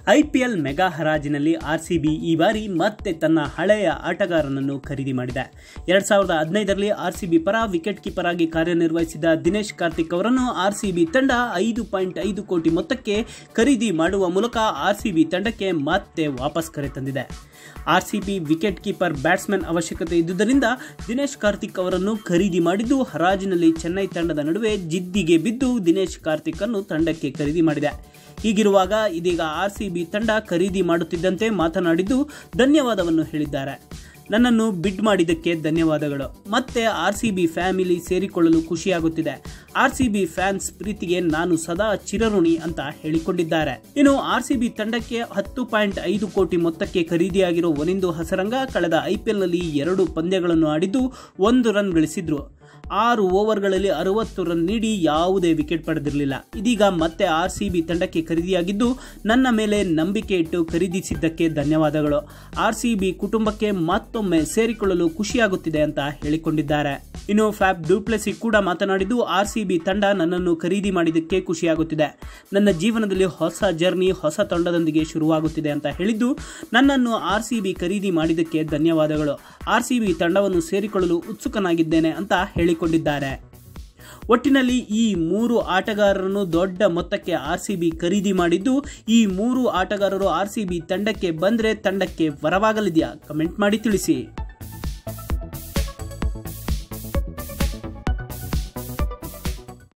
IPL mega ಹರಾಜಿನಲ್ಲಿ RCB ಈ ಬಾರಿ ಮತ್ತೆ ತನ್ನ ಹಳೆಯ ಆಟಗಾರನನ್ನು ಖರೀದಿ ಮಾಡಿದೆ ಎರಡ್ ಸಾವಿರದ ಹದಿನೈದರಲ್ಲಿ ಆರ್ಸಿಬಿ ಪರ ವಿಕೆಟ್ ಕೀಪರ್ ಆಗಿ ಕಾರ್ಯನಿರ್ವಹಿಸಿದ ದಿನೇಶ್ ಕಾರ್ತಿಕ್ ಅವರನ್ನು ಆರ್ಸಿಬಿ ತಂಡ ಐದು ಪಾಯಿಂಟ್ ಐದು ಕೋಟಿ ಮೊತ್ತಕ್ಕೆ ಖರೀದಿ ಮಾಡುವ ಮೂಲಕ ಆರ್ಸಿಬಿ ತಂಡಕ್ಕೆ ಮತ್ತೆ ವಾಪಸ್ ಕರೆತಂದಿದೆ ಆರ್ಸಿಬಿ ವಿಕೆಟ್ ಕೀಪರ್ ಬ್ಯಾಟ್ಸ್ಮನ್ ಅವಶ್ಯಕತೆ ಇದ್ದುದರಿಂದ ದಿನೇಶ್ ಕಾರ್ತಿಕ್ ಅವರನ್ನು ಖರೀದಿ ಮಾಡಿದ್ದು ಹರಾಜಿನಲ್ಲಿ ಚೆನ್ನೈ ತಂಡದ ನಡುವೆ ಜಿದ್ದಿಗೆ ಬಿದ್ದು ದಿನೇಶ್ ಕಾರ್ತಿಕ್ ಅನ್ನು ತಂಡಕ್ಕೆ ಖರೀದಿ ಮಾಡಿದೆ ಹೀಗಿರುವಾಗ ಇದೀಗ ಆರ್ಸಿಬಿ ತಂಡ ಖರೀದಿ ಮಾಡುತ್ತಿದ್ದಂತೆ ಮಾತನಾಡಿದ್ದು ಧನ್ಯವಾದವನ್ನು ಹೇಳಿದ್ದಾರೆ ನನ್ನನ್ನು ಬಿಡ್ ಮಾಡಿದ್ದಕ್ಕೆ ಧನ್ಯವಾದಗಳು ಮತ್ತೆ ಆರ್ ಸಿ ಬಿ ಫ್ಯಾಮಿಲಿ ಸೇರಿಕೊಳ್ಳಲು ಖುಷಿಯಾಗುತ್ತಿದೆ ಆರ್ ಸಿ ಬಿ ಫ್ಯಾನ್ಸ್ ಪ್ರೀತಿಗೆ ನಾನು ಸದಾ ಚಿರಋಣಿ ಅಂತ ಹೇಳಿಕೊಂಡಿದ್ದಾರೆ ಇನ್ನು ಆರ್ ಸಿ ಬಿ ತಂಡಕ್ಕೆ ಹತ್ತು ಪಾಯಿಂಟ್ ಐದು ಕೋಟಿ ಮೊತ್ತಕ್ಕೆ ಖರೀದಿಯಾಗಿರೋ ಒನಿಂದು ಹಸರಂಗ ಕಳೆದ ಐಪಿಎಲ್ನಲ್ಲಿ ಎರಡು ಪಂದ್ಯಗಳನ್ನು ಆಡಿದ್ದು ಒಂದು ರನ್ ಗಳಿಸಿದ್ರು ಆರು ಓವರ್ಗಳಲ್ಲಿ ಅರವತ್ತು ರನ್ ನೀಡಿ ಯಾವುದೇ ವಿಕೆಟ್ ಪಡೆದಿರಲಿಲ್ಲ ಇದೀಗ ಮತ್ತೆ ಆರ್ ಸಿ ಬಿ ತಂಡಕ್ಕೆ ಖರೀದಿಯಾಗಿದ್ದು ನನ್ನ ಮೇಲೆ ನಂಬಿಕೆ ಇಟ್ಟು ಖರೀದಿಸಿದ್ದಕ್ಕೆ ಧನ್ಯವಾದಗಳು ಆರ್ ಸಿ ಬಿ ಕುಟುಂಬಕ್ಕೆ ಮತ್ತೊಮ್ಮೆ ಸೇರಿಕೊಳ್ಳಲು ಖುಷಿಯಾಗುತ್ತಿದೆ ಅಂತ ಹೇಳಿಕೊಂಡಿದ್ದಾರೆ ಇನ್ನು ಫ್ಯಾಬ್ ಡ್ಯೂಪ್ಲೆಸಿ ಕೂಡ ಮಾತನಾಡಿದ್ದು ಆರ್ ಸಿ ಬಿ ತಂಡ ನನ್ನನ್ನು ಖರೀದಿ ಮಾಡಿದ್ದಕ್ಕೆ ಖುಷಿಯಾಗುತ್ತಿದೆ ನನ್ನ ಜೀವನದಲ್ಲಿ ಹೊಸ ಜರ್ನಿ ಹೊಸ ತಂಡದೊಂದಿಗೆ ಶುರುವಾಗುತ್ತಿದೆ ಅಂತ ಹೇಳಿದ್ದು ನನ್ನನ್ನು ಆರ್ ಸಿ ಬಿ ಖರೀದಿ ಮಾಡಿದ್ದಕ್ಕೆ ಧನ್ಯವಾದಗಳು ಆರ್ ಸಿ ಬಿ ತಂಡವನ್ನು ಸೇರಿಕೊಳ್ಳಲು ಉತ್ಸುಕನಾಗಿದ್ದೇನೆ ಅಂತ ಹೇಳಿಕೊಂಡಿದ್ದಾರೆ ಒಟ್ಟಿನಲ್ಲಿ ಈ ಮೂರು ಆಟಗಾರರನ್ನು ದೊಡ್ಡ ಮೊತ್ತಕ್ಕೆ ಆರ್ ಸಿ ಬಿ ಖರೀದಿ ಮಾಡಿದ್ದು ಈ ಮೂರು ಆಟಗಾರರು ಆರ್ ಸಿ ಬಿ ತಂಡಕ್ಕೆ ಬಂದರೆ ತಂಡಕ್ಕೆ ವರವಾಗಲಿದೆಯಾ ಕಮೆಂಟ್ ಮಾಡಿ ತಿಳಿಸಿ